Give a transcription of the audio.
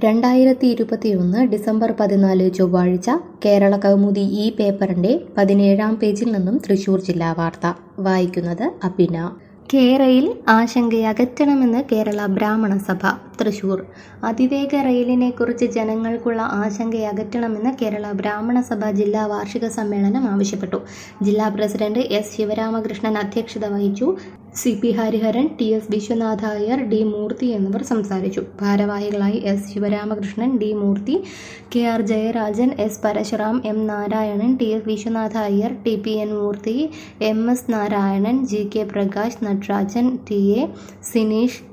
രണ്ടായിരത്തി ഇരുപത്തിയൊന്ന് ഡിസംബർ പതിനാല് ചൊവ്വാഴ്ച കേരള കൗമുദി ഈ പേപ്പറിന്റെ പതിനേഴാം പേജിൽ നിന്നും തൃശൂർ ജില്ലാ വാർത്ത വായിക്കുന്നത് അബിന കേരയിൽ ആശങ്കയകറ്റണമെന്ന് കേരള ബ്രാഹ്മണ സഭ തൃശൂർ അതിവേഗ റെയിലിനെ കുറിച്ച് ജനങ്ങൾക്കുള്ള ആശങ്കയകറ്റണമെന്ന് കേരള ബ്രാഹ്മണ സഭ ജില്ലാ വാർഷിക സമ്മേളനം ആവശ്യപ്പെട്ടു ജില്ലാ പ്രസിഡന്റ് എസ് ശിവരാമകൃഷ്ണൻ അധ്യക്ഷത വഹിച്ചു C P Hariharan T S Viswanatha Iyer D Murthy എന്നിവർ സംസാരിച്ചു ഭാരവാഹികളായി S Sivaramakrishnan D Murthy K R Jayarajan S Parasuram M Narayanan T S Viswanatha Iyer T P N Murthy M S Narayanan G K Prakash Natarajan T A Sineesh